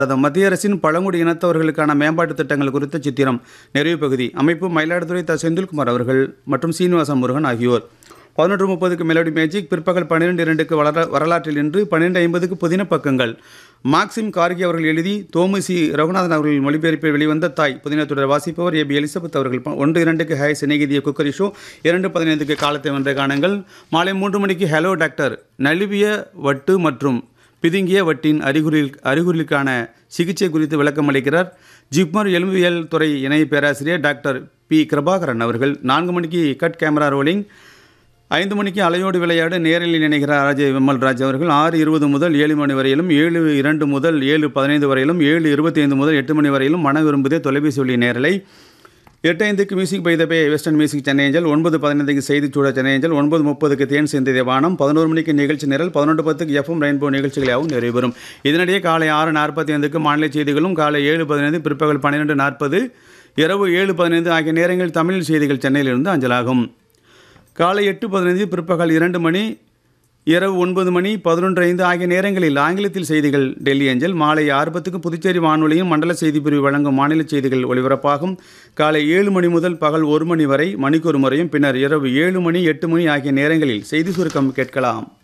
அது மத்திய அரசின் பழங்குடி இனத்தவர்களுக்கான மேம்பாட்டு திட்டங்கள் குறித்த சித்திரம் நிறைவு பகுதி அமைப்பு மயிலாடுதுறை த செந்தில்குமார் அவர்கள் மற்றும் சீனிவாச முருகன் ஆகியோர் பதினொன்று முப்பதுக்கு மெலோடி மேஜிக் பிற்பகல் பன்னிரெண்டு இரண்டுக்கு வளர வரலாற்றில் இன்று பன்னிரெண்டு ஐம்பதுக்கு புதின பக்கங்கள் மாக்சிம் கார்கி அவர்கள் எழுதி தோமுசி ரகுநாதன் அவர்கள் மொழிபெயர்ப்பில் வெளிவந்த தாய் புதினத்துடன் வாசிப்பவர் ஏ பி எலிசபெத் அவர்கள் ப- ஒன்று இரண்டுக்கு ஹாய் சிநேகிதிய குக்கரி ஷோ இரண்டு பதினைந்துக்கு காலத்தை வென்ற காணங்கள் மாலை மூன்று மணிக்கு ஹலோ டாக்டர் நழுவிய வட்டு மற்றும் பிதுங்கிய வட்டின் அறிகுறில் அறிகுறிகளுக்கான சிகிச்சை குறித்து விளக்கம் அளிக்கிறார் ஜிப்மர் எலும்பியல் துறை இணை பேராசிரியர் டாக்டர் பி கிருபாகரன் அவர்கள் நான்கு மணிக்கு கட் கேமரா ரோலிங் ஐந்து மணிக்கு அலையோடு விளையாடு நேரில் இணைகிறார் அஜய் விமல்ராஜ் அவர்கள் ஆறு இருபது முதல் ஏழு மணி வரையிலும் ஏழு இரண்டு முதல் ஏழு பதினைந்து வரையிலும் ஏழு இருபத்தி ஐந்து முதல் எட்டு மணி வரையிலும் மன விரும்புதே தொலைபேசி ஒளி நேரலை எட்டு ஐந்துக்கு music by the bay western music Chennai angel ஒன்பது பதினைந்துக்கு செய்திச் சூட சென்னை ஏஞ்சல் ஒன்பது முப்பதுக்கு தேன் சிந்திய வானம் பதினோரு மணிக்கு நிகழ்ச்சி நிரல் பதினொன்று பத்துக்கு எஃப்எம் ரெயின்போ நிகழ்ச்சிகளாகவும் நிறைவேறும் இதனிடையே காலை ஆறு நாற்பத்தி ஐந்துக்கு மாநில செய்திகளும் காலை ஏழு பதினைந்து பிற்பகல் பன்னிரெண்டு நாற்பது இரவு ஏழு பதினைந்து ஆகிய நேரங்களில் தமிழ் செய்திகள் சென்னையிலிருந்து அஞ்சலாகும் காலை எட்டு பதினைந்து பிற்பகல் இரண்டு மணி இரவு ஒன்பது மணி பதினொன்று ஐந்து ஆகிய நேரங்களில் ஆங்கிலத்தில் செய்திகள் டெல்லி அஞ்சல் மாலை ஆறு பத்துக்கு புதுச்சேரி வானொலியும் மண்டல செய்தி பிரிவு வழங்கும் மாநில செய்திகள் ஒலிபரப்பாகும் காலை ஏழு மணி முதல் பகல் ஒரு மணி வரை மணிக்கொரு முறையும் பின்னர் இரவு ஏழு மணி எட்டு மணி ஆகிய நேரங்களில் செய்தி சுருக்கம் கேட்கலாம்